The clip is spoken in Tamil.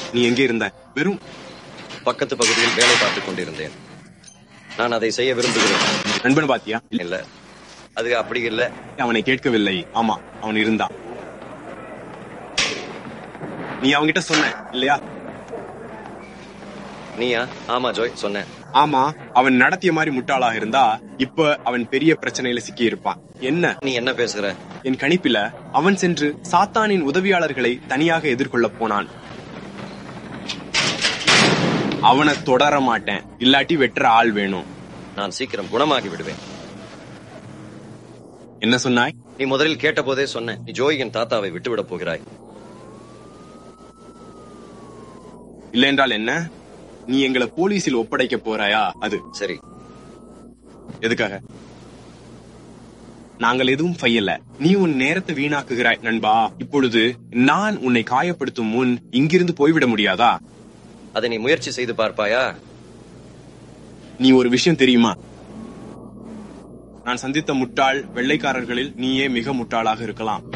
நீ எங்கே இருந்த வெறும் பக்கத்து பகுதியில் வேலை பார்த்துக் கொண்டிருந்தேன் நான் அதை செய்ய விரும்புகிறேன் நண்பன் பாத்தியா இல்ல அது அப்படி இல்ல அவனை கேட்கவில்லை ஆமா அவன் இருந்தான் நீ அவன்கிட்ட சொன்ன இல்லையா நீயா ஆமா ஜோய் சொன்னேன் ஆமா அவன் நடத்திய மாதிரி முட்டாளாக இருந்தா இப்ப அவன் பெரிய பிரச்சனையில சிக்கி இருப்பான் என்ன நீ என்ன பேசுற என் கணிப்பில அவன் சென்று சாத்தானின் உதவியாளர்களை தனியாக எதிர்கொள்ள போனான் அவனை தொடர மாட்டேன் இல்லாட்டி வெட்டுற ஆள் வேணும் நான் சீக்கிரம் குணமாகி விடுவேன் என்ன சொன்னாய் நீ முதலில் கேட்டபோதே சொன்ன நீ ஜோயின் தாத்தாவை விட்டுவிடப் போகிறாய் இல்லை என்றால் என்ன நீ எங்களை போலீஸில் ஒப்படைக்க போறாயா அது சரி எதுக்காக நாங்கள் எதுவும் செய்யல நீ உன் நேரத்தை வீணாக்குகிறாய் நண்பா இப்பொழுது நான் உன்னை காயப்படுத்தும் முன் இங்கிருந்து போய்விட முடியாதா அதை நீ முயற்சி செய்து பார்ப்பாயா நீ ஒரு விஷயம் தெரியுமா நான் சந்தித்த முட்டாள் வெள்ளைக்காரர்களில் நீயே மிக முட்டாளாக இருக்கலாம்